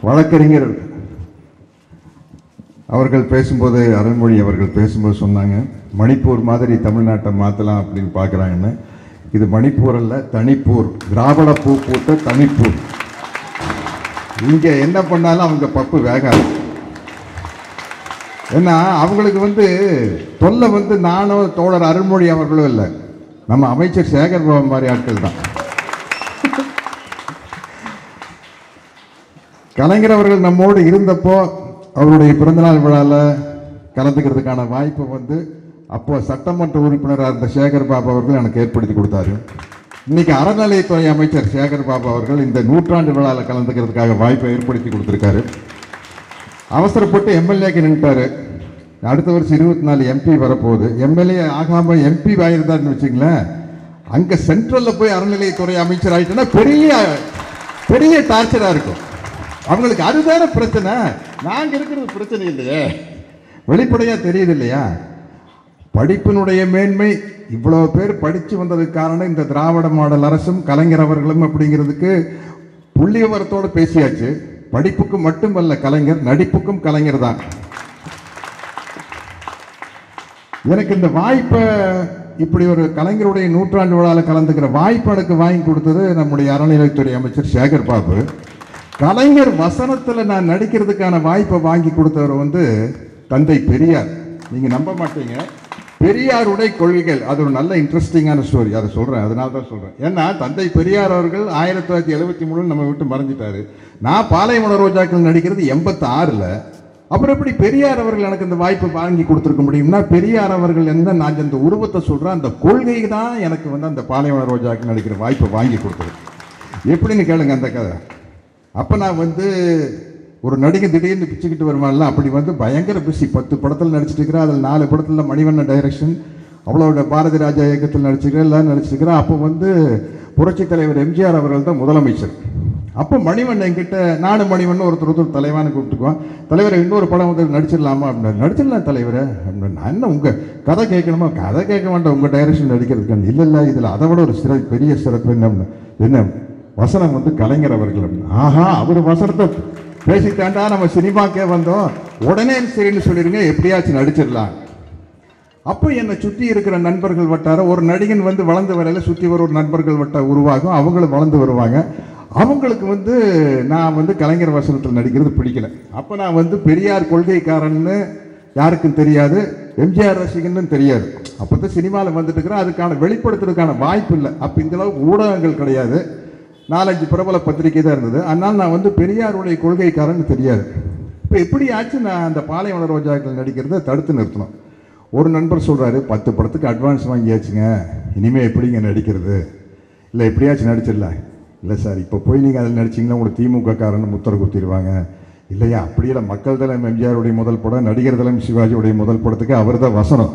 வழக்கறிஞர் அவர்கள் பேசும்போது அருண்மொழி அவர்கள் பேசும்போது சொன்னாங்க மணிப்பூர் மாதிரி தமிழ்நாட்டை மாற்றலாம் அப்படின்னு பார்க்குறாங்கன்னு இது மணிப்பூர் அல்ல தனிப்பூர் திராவிட பூ பூத்த தனிப்பூர் இங்கே என்ன பண்ணாலும் அவங்க பப்பு வேகாது ஏன்னா அவங்களுக்கு வந்து தொல்லை வந்து நானும் தோழர் அருண்மொழி அவர்களும் இல்லை நம்ம அமைச்சர் சேகர் பாபு மாதிரி ஆட்கள் தான் கலைஞர் அவர்கள் நம்மோடு இருந்தப்போ அவருடைய பிறந்தநாள் விழாவில் கலந்துக்கிறதுக்கான வாய்ப்பை வந்து அப்போ சட்டமன்ற உறுப்பினராக இருந்த சேகர் பாபு அவர்கள் எனக்கு ஏற்படுத்தி கொடுத்தாரு இன்னைக்கு அறநிலையத்துறை அமைச்சர் சேகர் பாபு அவர்கள் இந்த நூற்றாண்டு விழாவில் கலந்துக்கிறதுக்காக வாய்ப்பை ஏற்படுத்தி கொடுத்துருக்காரு அவசரப்பட்டு எம்எல்ஏக்கு நின்ட்டாரு அடுத்த வருஷம் இருபத்தி நாலு எம்பி வரப்போகுது எம்எல்ஏ ஆகாம எம்பி ஆயிருந்தாருன்னு வச்சுங்களேன் அங்க சென்ட்ரல்ல போய் அறநிலையத்துறை அமைச்சர் ஆயிட்டுன்னா பெரிய பெரிய டார்ச்சரா இருக்கும் அவங்களுக்கு அதுதானே பிரச்சனை நாங்க இருக்கிறது பிரச்சனை இல்லையே வெளிப்படையா தெரியுது இல்லையா படிப்பினுடைய மேன்மை இவ்வளவு பேர் படிச்சு வந்ததுக்கு காரணம் இந்த திராவிட மாடல் அரசும் கலைஞர் அவர்களும் அப்படிங்கிறதுக்கு புள்ளி விவரத்தோட பேசியாச்சு படிப்புக்கு மட்டுமல்ல கலைஞர் நடிப்புக்கும் கலைஞர் தான் எனக்கு இந்த வாய்ப்பை இப்படி ஒரு கலைஞருடைய நூற்றாண்டு விழாவில் கலந்துக்கிற வாய்ப்பு எனக்கு வாங்கி கொடுத்தது நம்முடைய அறநிலையத்துறை அமைச்சர் சேகர் பாபு கலைஞர் வசனத்தில் நான் நடிக்கிறதுக்கான வாய்ப்பை வாங்கி கொடுத்தவர் வந்து தந்தை பெரியார் நீங்கள் நம்ப மாட்டீங்க பெரியாருடைய கொள்கைகள் அது ஒரு நல்ல இன்ட்ரெஸ்டிங்கான ஸ்டோரி அதை சொல்கிறேன் அதனால தான் சொல்கிறேன் ஏன்னா தந்தை பெரியார் அவர்கள் ஆயிரத்தி தொள்ளாயிரத்தி எழுபத்தி மூணு நம்ம விட்டு மறைஞ்சிட்டாரு நான் பாலைவன ரோஜாக்கள் நடிக்கிறது எண்பத்தி ஆறில் அப்புறம் எப்படி பெரியார் அவர்கள் எனக்கு இந்த வாய்ப்பு வாங்கி கொடுத்துருக்க முடியும்னா பெரியார் அவர்கள் என்ன நான் இந்த உருவத்தை சொல்கிறேன் அந்த கொள்கை தான் எனக்கு வந்து அந்த பாலைவன ரோஜாக்கள் நடிக்கிற வாய்ப்பை வாங்கி கொடுத்தது எப்படின்னு கேளுங்க அந்த கதை அப்போ நான் வந்து ஒரு நடிகை திடீர்னு பிச்சுக்கிட்டு வருவான்ல அப்படி வந்து பயங்கர பிஸி பத்து படத்தில் நடிச்சிட்டு இருக்கிறேன் அதில் நாலு படத்தில் மணிவண்ணன் டைரக்ஷன் அவ்வளோ பாரதி ராஜா இயக்கத்தில் நடிச்சிருக்கிறேன் எல்லாம் நடிச்சிருக்கிறேன் அப்போ வந்து புரட்சித் தலைவர் எம்ஜிஆர் அவர்கள் தான் முதலமைச்சர் அப்போ மணிவண்ணன் என்கிட்ட நானும் மணிவண்ணன் ஒருத்தர் ஒருத்தர் தலைவான்னு கூப்பிட்டுக்குவோம் தலைவரை இன்னொரு படம் வந்து நடிச்சிடலாமா அப்படின்னு நடிச்சிடலாம் தலைவரே அப்படின்னு நான் என்ன உங்கள் கதை கேட்கணுமா கதை கேட்க வேண்டாம் உங்கள் டைரக்ஷன் நடிக்கிறதுக்கு இல்லை இல்லை இதில் அதை விட ஒரு சிற பெரிய சிறப்பு என்ன அப்படின்னு. என்ன வசனம் வந்து கலைஞர் அவர்கள் அப்படின்னு. ஆஹா அவர் வசனத்தை பேசித்தாண்டா நம்ம சினிமாக்கே வந்தோம் உடனே சரின்னு சொல்லிடுங்க எப்படியாச்சும் நடிச்சிடலாம் அப்போ என்னை சுற்றி இருக்கிற நண்பர்கள் வட்டாரம் ஒரு நடிகன் வந்து வளர்ந்து வரையில சுற்றி வர ஒரு நண்பர்கள் வட்ட உருவாகும் அவங்களும் வளர்ந்து வருவாங்க அவங்களுக்கு வந்து நான் வந்து கலைஞர் வசனத்தில் நடிக்கிறது பிடிக்கல அப்போ நான் வந்து பெரியார் கொள்கைக்காரன்னு யாருக்கும் தெரியாது எம்ஜிஆர் ரசிகன்னு தெரியாது அப்போ தான் சினிமாவில் வந்துட்டு இருக்கிறேன் அதுக்கான வெளிப்படுத்துறதுக்கான வாய்ப்பு இல்லை அப்போ இந்த அளவுக்கு ஊடகங்கள் கிடையாது நாலஞ்சு பிரபல பத்திரிகை தான் இருந்தது அதனால் நான் வந்து பெரியாருடைய கொள்கைக்காரன்னு தெரியாது இப்போ எப்படி ஆச்சு நான் அந்த பாலைவன ரோஜாக்கள் நடிக்கிறத தடுத்து நிறுத்தணும் ஒரு நண்பர் சொல்கிறாரு பத்து படத்துக்கு அட்வான்ஸ் வாங்கியாச்சுங்க இனிமேல் எப்படிங்க நடிக்கிறது இல்லை எப்படியாச்சும் நடிச்சிடலாம் இல்லை சார் இப்போ போய் நீங்கள் அதில் நடிச்சிங்கன்னா உங்களுக்கு திமுக காரன்னு முத்திர குத்திடுவாங்க இல்லையா அப்படி இல்லை மக்கள் தலம் எம்ஜிஆருடைய முதல் படம் நடிகர் தலம் சிவாஜியுடைய முதல் படத்துக்கு அவர் தான் வசனம்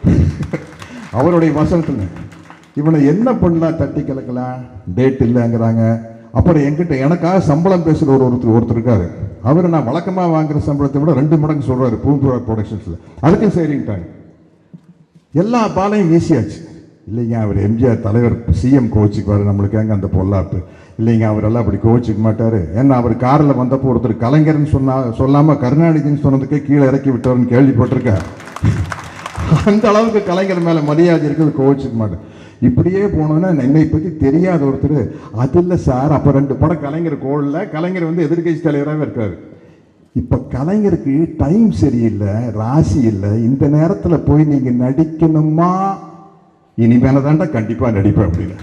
அவருடைய வசனத்தில் இவனை என்ன பண்ணலாம் தட்டி கலக்கலாம் டேட் இல்லைங்கிறாங்க அப்புறம் என்கிட்ட எனக்காக சம்பளம் பேசுகிற ஒரு ஒருத்தர் ஒருத்தர் இருக்காரு அவர் நான் வழக்கமாக வாங்குற சம்பளத்தை விட ரெண்டு மடங்கு சொல்கிறாரு பூம்புரா ப்ரொடக்ஷன்ஸில் அதுக்கும் சரின்ட்டாங்க எல்லா பாலையும் வீசியாச்சு இல்லைங்க அவர் எம்ஜிஆர் தலைவர் சிஎம் கோச்சுக்குவார் நம்மளுக்கு எங்க அந்த பொல்லாப்பு இல்லைங்க அவரெல்லாம் அப்படி கோச்சிக்க மாட்டார் ஏன்னா அவர் காரில் வந்தப்போ ஒருத்தர் கலைஞர்னு சொன்னா சொல்லாமல் கருணாநிதின்னு சொன்னதுக்கே கீழே இறக்கி விட்டவர்னு கேள்விப்பட்டிருக்கேன் அந்த அளவுக்கு கலைஞர் மேலே மரியாதை இருக்குது கோச்சிக்க மாட்டேன் இப்படியே போனோன்னா என்னை பற்றி தெரியாத ஒருத்தர் அது இல்லை சார் அப்போ ரெண்டு படம் கலைஞர் கோளில் கலைஞர் வந்து எதிர்க்கட்சி தலைவராகவே இருக்காரு இப்போ கலைஞருக்கு டைம் சரியில்லை ராசி இல்லை இந்த நேரத்தில் போய் நீங்கள் நடிக்கணுமா இனிமேல தாண்டா கண்டிப்பாக நடிப்பேன் அப்படின்னு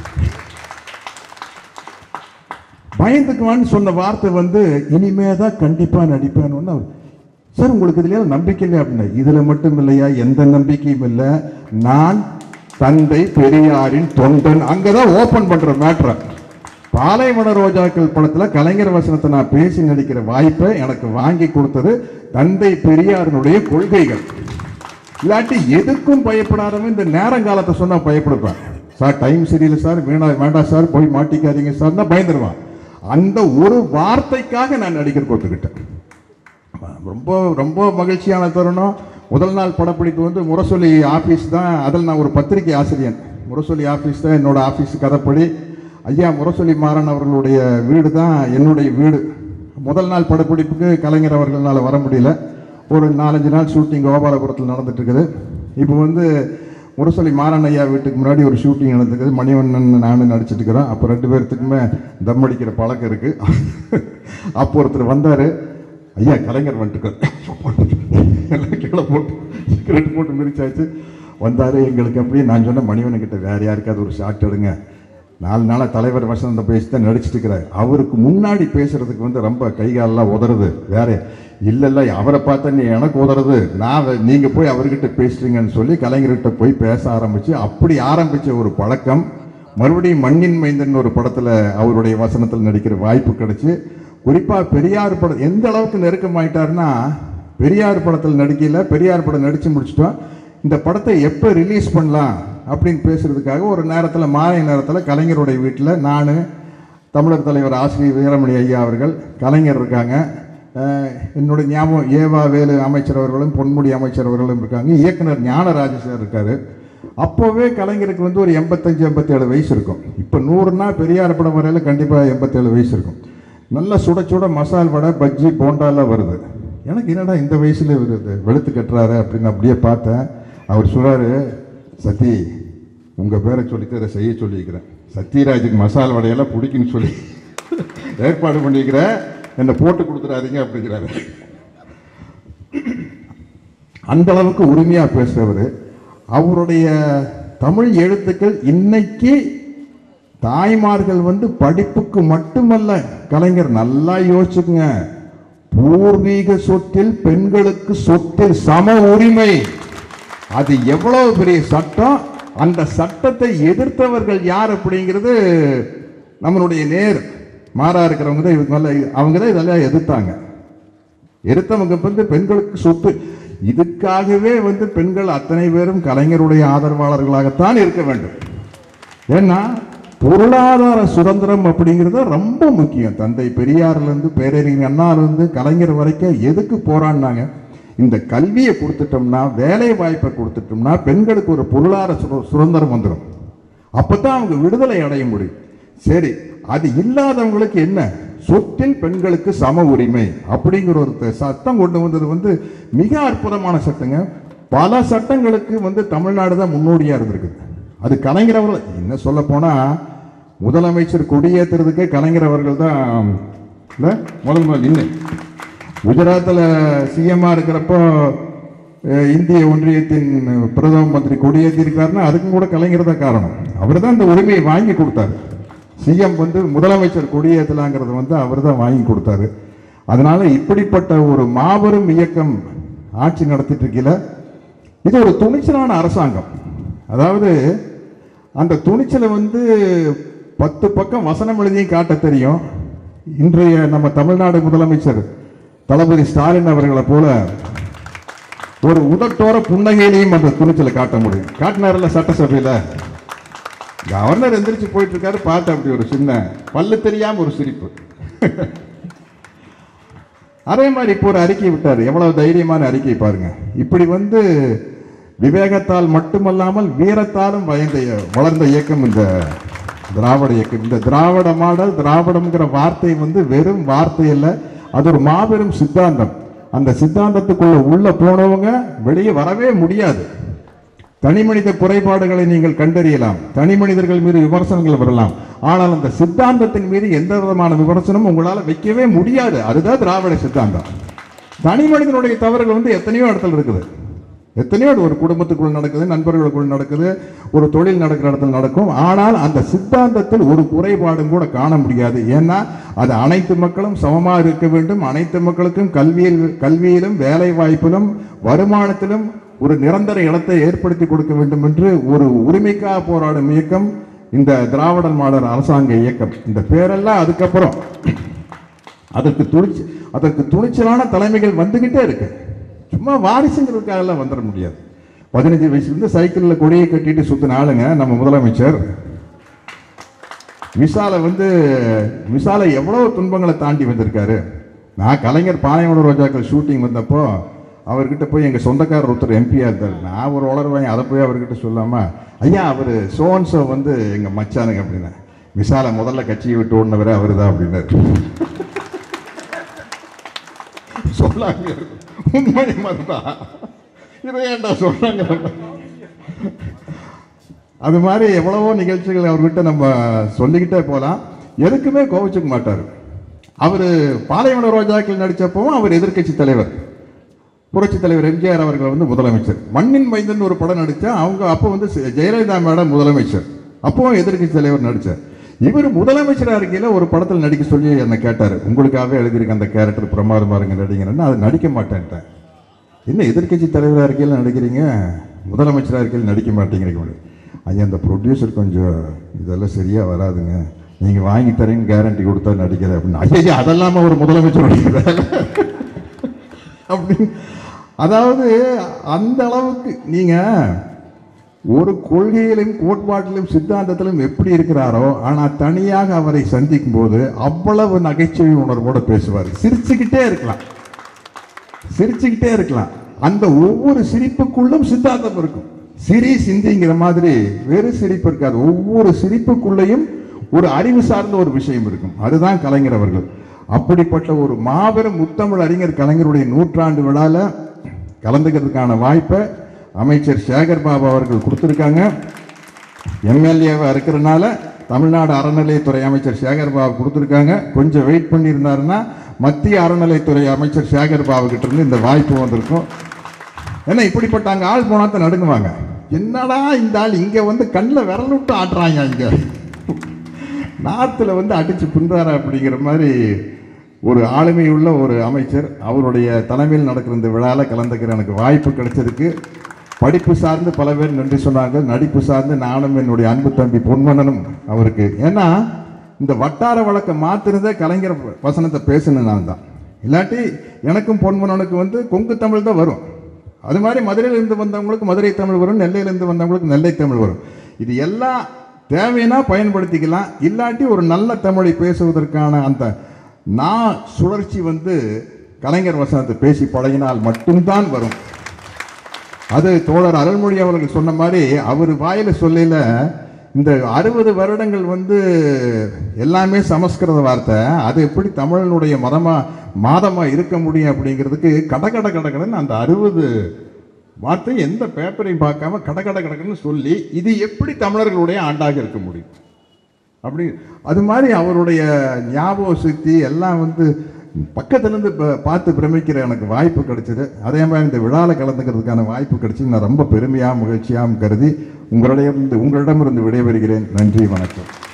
பயந்துக்குவான்னு சொன்ன வார்த்தை வந்து இனிமே தான் கண்டிப்பாக நடிப்பேன்னு அவர் சார் உங்களுக்கு இதுல நம்பிக்கை இல்லை அப்படின்னா இதில் மட்டும் இல்லையா எந்த நம்பிக்கையும் இல்லை நான் தந்தை பெரியாரின் தொண்டன் அங்கே தான் ஓப்பன் பண்ணுற மேட்ரை பாலைவன ரோஜாக்கள் படத்துல கலைஞர் வசனத்தை நான் பேசி நடிக்கிற வாய்ப்பை எனக்கு வாங்கி கொடுத்தது தந்தை பெரியாரினுடைய கொள்கைகள் இல்லாட்டி எதுக்கும் பயப்படாதவன் இந்த நேரங்காலத்தை சொன்னா பயப்படுவேன் சார் டைம் சரியில்லை சார் வேணா வேண்டாம் சார் போய் மாட்டிக்காதீங்க சார்னா பயந்துருவான் அந்த ஒரு வார்த்தைக்காக நான் நடிகர் கோத்துக்கிட்டேன் ரொம்ப ரொம்ப மகிழ்ச்சியான தருணம் முதல் நாள் படப்பிடிப்பு வந்து முரசொலி ஆஃபீஸ் தான் அதில் நான் ஒரு பத்திரிகை ஆசிரியன் முரசொலி ஆஃபீஸ் தான் என்னோட ஆஃபீஸ் கதைப்படி ஐயா முரசொலி மாறன் அவர்களுடைய வீடு தான் என்னுடைய வீடு முதல் நாள் படப்பிடிப்புக்கு கலைஞர் அவர்களால் வர முடியல ஒரு நாலஞ்சு நாள் ஷூட்டிங் கோபாலபுரத்தில் நடந்துட்டு இருக்குது இப்போ வந்து முரசொலி மாறன் ஐயா வீட்டுக்கு முன்னாடி ஒரு ஷூட்டிங் நடந்துருக்குது மணிவண்ணன் நானும் நடிச்சிட்டு இருக்கிறோம் அப்போ ரெண்டு பேர்த்துக்குமே தம் அடிக்கிற பழக்கம் இருக்குது அப்போ ஒருத்தர் வந்தார் ஐயா கலைஞர் வந்துட்டு எல்லாம் கீழே போட்டு சிகரெட் போட்டு மிரிச்சாச்சு வந்தார் எங்களுக்கு அப்படியே நான் சொன்ன மணிவண்ணன் கிட்ட வேற யாருக்காவது ஒரு ஷாட் எடுங்க நாலு நாளாக தலைவர் வசந்த பேசி தான் நடிச்சிட்டு இருக்கிறார் அவருக்கு முன்னாடி பேசுறதுக்கு வந்து ரொம்ப கை காலெல்லாம் உதறது வேற இல்லை இல்லை அவரை பார்த்தா நீ எனக்கு உதறது நான் வே- நீங்க போய் அவர்கிட்ட பேசுறீங்கன்னு சொல்லி கலைஞர்கிட்ட போய் பேச ஆரம்பிச்சு அப்படி ஆரம்பிச்ச ஒரு பழக்கம் மறுபடியும் மண்ணின் மைந்தன் ஒரு படத்துல அவருடைய வசனத்தில் நடிக்கிற வாய்ப்பு கிடைச்சு குறிப்பா பெரியார் படம் எந்த அளவுக்கு நெருக்கமாயிட்டாருன்னா பெரியார் படத்தில் நடிக்கல பெரியார் படம் நடிச்சு முடிச்சிட்டோம் இந்த படத்தை எப்போ ரிலீஸ் பண்ணலாம் அப்படின்னு பேசுறதுக்காக ஒரு நேரத்தில் மாலை நேரத்தில் கலைஞருடைய வீட்டில் நான் தமிழர் தலைவர் ஆசிரியர் வீரமணி ஐயா அவர்கள் கலைஞர் இருக்காங்க அஹ் என்னுடைய ஞாபகம் ஏவா வேலு அமைச்சர் அவர்களும் பொன்முடி அமைச்சர் அவர்களும் இருக்காங்க இயக்குனர் ஞானராஜ சார் இருக்காரு அப்போவே கலைஞருக்கு வந்து ஒரு எண்பத்தஞ்சு எண்பத்தேழு வயசு இருக்கும் இப்போ நூறுனா பெரியார் படம் வரையில கண்டிப்பாக எண்பத்தேழு வயசு இருக்கும் நல்லா சுட சுட மசால் வடை பஜ்ஜி போண்டாலாம் வருது எனக்கு என்னடா இந்த வயசுல வருது வெளுத்து கட்டுறாரு அப்படின்னு அப்படியே பார்த்தேன் அவர் சொல்றாரு சத்தி உங்க பேரை சொல்லிட்டு அதை செய்ய சொல்லியிருக்கிறேன் சத்யராஜுக்கு மசால் வடையெல்லாம் பிடிக்குன்னு சொல்லி ஏற்பாடு பண்ணிக்கிறேன் என்னை போட்டு கொடுத்துறாதீங்க அப்படிங்கிறாரு அந்த அளவுக்கு உரிமையா பேசுறவர் அவருடைய தமிழ் எழுத்துக்கள் இன்னைக்கு தாய்மார்கள் வந்து படிப்புக்கு மட்டுமல்ல கலைஞர் நல்லா யோசிச்சுக்குங்க பூர்வீக சொத்தில் பெண்களுக்கு சொத்தில் சம உரிமை அது எவ்வளவு பெரிய சட்டம் அந்த சட்டத்தை எதிர்த்தவர்கள் யார் அப்படிங்கிறது நம்மளுடைய நேர் மாறா இருக்கிறவங்க தான் இதுக்கு மேல அவங்க தான் இதெல்லாம் எதிர்த்தாங்க எடுத்தவங்க வந்து பெண்களுக்கு சொத்து இதுக்காகவே வந்து பெண்கள் அத்தனை பேரும் கலைஞருடைய ஆதரவாளர்களாகத்தான் இருக்க வேண்டும் ஏன்னா பொருளாதார சுதந்திரம் அப்படிங்கிறது ரொம்ப முக்கியம் தந்தை பெரியார்லேருந்து பேரறிஞர் அண்ணாலேருந்து கலைஞர் வரைக்கும் எதுக்கு போராடினாங்க இந்த கல்வியை கொடுத்துட்டோம்னா வேலை வாய்ப்பை கொடுத்துட்டோம்னா பெண்களுக்கு ஒரு பொருளாதார சுத- சுதந்திரம் வந்துடும் அப்பதான் அவங்க விடுதலை அடைய முடியும் சரி அது இல்லாதவங்களுக்கு என்ன சொத்தில் பெண்களுக்கு சம உரிமை அப்படிங்கிற ஒரு த- சட்டம் கொண்டு வந்தது வந்து மிக அற்புதமான சட்டங்க பல சட்டங்களுக்கு வந்து தமிழ்நாடு தான் முன்னோடியா இருந்திருக்குது அது கலைஞர் அவர்கள் என்ன சொல்ல போனா முதலமைச்சர் கொடியேற்றுறதுக்கே கலைஞர் அவர்கள் தான் இல்ல, முதல் முதல் நின்று குஜராத்தில் சிஎம்மா இருக்கிறப்போ அஹ், இந்திய ஒன்றியத்தின் பிரதம மந்திரி கொடியேற்றிருக்காருன்னா அதுக்கும் கூட கலைஞர் தான் காரணம் அவர் தான் இந்த உரிமையை வாங்கி கொடுத்தாரு சிஎம் வந்து முதலமைச்சர் கொடியேற்றலாங்கிறத வந்து அவர் தான் வாங்கி கொடுத்தாரு அதனால இப்படிப்பட்ட ஒரு மாபெரும் இயக்கம் ஆட்சி நடத்திட்டு இருக்கல இது ஒரு துணிச்சலான அரசாங்கம் அதாவது அந்த துணிச்சலை வந்து பத்து பக்கம் வசனம் எழுதியும் காட்ட தெரியும் இன்றைய நம்ம தமிழ்நாடு முதலமைச்சர் தளபதி ஸ்டாலின் அவர்களை போல ஒரு உதட்டோர புன்னகையிலையும் அந்த துணிச்சலை காட்ட முடியும் காட்டினார்ல சட்டசபையில கவர்னர் எந்திரிச்சு போயிட்டு இருக்காரு பார்த்து அப்படி ஒரு சின்ன பல்லு தெரியாம ஒரு சிரிப்பு அதே மாதிரி இப்போ ஒரு அறிக்கை விட்டார் எவ்வளவு தைரியமான அறிக்கை பாருங்க இப்படி வந்து விவேகத்தால் மட்டுமல்லாமல் வீரத்தாலும் வயந்த வளர்ந்த இயக்கம் இந்த திராவிட இயக்கம் இந்த திராவிட மாடல் திராவிடம்ங்கிற வார்த்தை வந்து வெறும் வார்த்தை அல்ல அது ஒரு மாபெரும் சித்தாந்தம் அந்த சித்தாந்தத்துக்குள்ள உள்ள போனவங்க வெளியே வரவே முடியாது தனி மனித குறைபாடுகளை நீங்கள் கண்டறியலாம் தனி மனிதர்கள் மீது விமர்சனங்கள் வரலாம் ஆனால் அந்த சித்தாந்தத்தின் மீது எந்த விதமான விமர்சனமும் உங்களால வைக்கவே முடியாது அதுதான் திராவிட சித்தாந்தம் தனி மனிதனுடைய தவறுகள் வந்து எத்தனையோ இடத்துல இருக்குது எத்தனையோ இது ஒரு குடும்பத்துக்குள் நடக்குது நண்பர்களுக்குள் நடக்குது ஒரு தொழில் நடக்கிற இடத்துல நடக்கும் ஆனால் அந்த சித்தாந்தத்தில் ஒரு குறைபாடும் கூட காண முடியாது ஏன்னா அது அனைத்து மக்களும் சமமாக இருக்க வேண்டும் அனைத்து மக்களுக்கும் கல்வியில் கல்வியிலும் வேலை வாய்ப்பிலும் வருமானத்திலும் ஒரு நிரந்தர இடத்தை ஏற்படுத்தி கொடுக்க வேண்டும் என்று ஒரு உரிமைக்காக போராடும் இயக்கம் இந்த திராவிடர் மாடல் அரசாங்க இயக்கம் இந்த பேரெல்லாம் அதுக்கப்புறம் அதற்கு துணிச்சு அதற்கு துணிச்சலான தலைமைகள் வந்துகிட்டே இருக்கு சும்மா வாரிசுங்கிறதுக்காகலாம் வந்துட முடியாது பதினஞ்சு வயசுலேருந்து சைக்கிளில் கொடியை கட்டிட்டு சுத்தின ஆளுங்க நம்ம முதலமைச்சர் விசால வந்து விசால எவ்வளவு துன்பங்களை தாண்டி வந்திருக்காரு நான் கலைஞர் பாளையமோட ரோஜாக்கள் ஷூட்டிங் வந்தப்போ அவர்கிட்ட போய் எங்கள் சொந்தக்காரர் ஒருத்தர் எம்பியா இருந்தார் நான் ஒரு உளருவேன் அதை போய் அவர்கிட்ட சொல்லாம ஐயா அவர் சோன்சோ வந்து எங்கள் மச்சானுங்க அப்படின்னா விசால முதல்ல கட்சியை விட்டு ஓடினவரே அவர் தான் அப்படின்னாரு சொல்லாங்க உண்மை அதுதான் இதை ஏன்டா சொல்றாங்க அது மாதிரி எவ்வளவோ நிகழ்ச்சிகள் அவர்கிட்ட நம்ம சொல்லிக்கிட்டே போகலாம் எதுக்குமே கோவிச்சுக்க மாட்டார் அவர் பாலைவன ரோஜாக்கள் நடித்தப்பவும் அவர் எதிர்க்கட்சி தலைவர் புரட்சி தலைவர் எம்ஜிஆர் அவர்கள் வந்து முதலமைச்சர் மண்ணின் மைந்தன் ஒரு படம் நடித்தா அவங்க அப்போ வந்து சி- ஜெயலலிதா மேடம் முதலமைச்சர் அப்பவும் எதிர்க்கட்சி தலைவர் நடிச்சார் இவர் முதலமைச்சராக இருக்கையில் ஒரு படத்தில் நடிக்க சொல்லி என்னை கேட்டார் உங்களுக்காகவே எழுதியிருக்க அந்த கேரக்டர் பிரமாதமாக இருங்க நடிங்கன்னு அது நடிக்க மாட்டேன்ட்டேன் என்ன எதிர்க்கட்சி தலைவராக இருக்கையில் நடிக்கிறீங்க முதலமைச்சராக இருக்கையில் நடிக்க மாட்டேங்கிறீங்க ஐயா அந்த ப்ரொடியூசர் கொஞ்சம் இதெல்லாம் சரியாக வராதுங்க நீங்கள் வாங்கி தரேன்னு கேரண்டி கொடுத்தா நடிக்கிறேன் அப்படின்னு ஐயா அதெல்லாம ஒரு முதலமைச்சருடைய வேலை அப்படின்னு அதாவது அந்த அளவுக்கு நீங்கள் ஒரு கொள்கையிலும் கோட்பாட்டிலும் சித்தாந்தத்திலும் எப்படி இருக்கிறாரோ ஆனால் தனியாக அவரை சந்திக்கும் போது அவ்வளவு நகைச்சுவை உணர்வோடு பேசுவார் சிரிச்சுக்கிட்டே இருக்கலாம் சிரிச்சுக்கிட்டே இருக்கலாம் அந்த ஒவ்வொரு சிரிப்புக்குள்ளும் சித்தாந்தம் இருக்கும் சிரி சிந்திங்கிற மாதிரி வெறும் சிரிப்பு இருக்காது ஒவ்வொரு சிரிப்புக்குள்ளேயும் ஒரு அறிவு சார்ந்த ஒரு விஷயம் இருக்கும் அதுதான் கலைஞர் அவர்கள் அப்படிப்பட்ட ஒரு மாபெரும் முத்தமிழ் அறிஞர் கலைஞருடைய நூற்றாண்டு விழால கலந்துக்கிறதுக்கான வாய்ப்பை அமைச்சர் சேகர் பாபு அவர்கள் கொடுத்துருக்காங்க எம்எல்ஏவா இருக்கிறனால தமிழ்நாடு அறநிலையத்துறை அமைச்சர் சேகர் பாபு கொடுத்துருக்காங்க கொஞ்சம் வெயிட் பண்ணியிருந்தாருன்னா மத்திய அறநிலையத்துறை அமைச்சர் சேகர் பாபு கிட்ட இருந்து இந்த வாய்ப்பு வந்திருக்கும் ஏன்னா இப்படிப்பட்ட அங்கே ஆள் போனா தான் நடுங்குவாங்க என்னடா இந்த ஆள் இங்கே வந்து கண்ணில் விரல் விட்டு ஆட்டுறாங்க இங்கே நார்த்தில் வந்து அடிச்சு பின்றாரு அப்படிங்கிற மாதிரி ஒரு ஆளுமையுள்ள ஒரு அமைச்சர் அவருடைய தலைமையில் நடக்கிற இந்த விழாவில் கலந்துக்கிற எனக்கு வாய்ப்பு கிடைச்சதுக்கு படிப்பு சார்ந்து பல பேர் நன்றி சொன்னாங்க நடிப்பு சார்ந்து நானும் என்னுடைய அன்பு தம்பி பொன்மனனும் அவருக்கு ஏன்னா இந்த வட்டார வழக்கை மாத்தினதே கலைஞர் வசனத்தை பேசின நான் தான் இல்லாட்டி எனக்கும் பொன்மனனுக்கு வந்து கொங்கு தமிழ் தான் வரும் அது மாதிரி மதுரையிலிருந்து வந்தவங்களுக்கு மதுரை தமிழ் வரும் நெல்லையிலிருந்து வந்தவங்களுக்கு நெல்லை தமிழ் வரும் இது எல்லாம் தேவைன்னா பயன்படுத்திக்கலாம் இல்லாட்டி ஒரு நல்ல தமிழை பேசுவதற்கான அந்த நான் சுழற்சி வந்து கலைஞர் வசனத்தை பேசி பழகினால் மட்டும்தான் வரும் அது தோழர் அருள்மொழி அவர்கள் சொன்ன மாதிரி அவர் வாயில சொல்லல இந்த அறுபது வருடங்கள் வந்து எல்லாமே சமஸ்கிருத வார்த்தை அது எப்படி தமிழனுடைய மதமா மாதமா இருக்க முடியும் அப்படிங்கிறதுக்கு கட கட கடகடன்னு அந்த அறுபது வார்த்தை எந்த பேப்பரையும் பார்க்காம கட கட கடகன்னு சொல்லி இது எப்படி தமிழர்களுடைய ஆண்டாக இருக்க முடியும் அப்படி அது மாதிரி அவருடைய ஞாபக சக்தி எல்லாம் வந்து பக்கத்துலேருந்து ப- பார்த்து பிரமிக்கிற எனக்கு வாய்ப்பு கிடைச்சது அதே மாதிரி இந்த விழாவில் கலந்துக்கிறதுக்கான வாய்ப்பு கிடைச்சி நான் ரொம்ப பெருமையாக மகிழ்ச்சியாகவும் கருதி உங்களிடம் உங்களிடமிருந்து விடைபெறுகிறேன் நன்றி வணக்கம்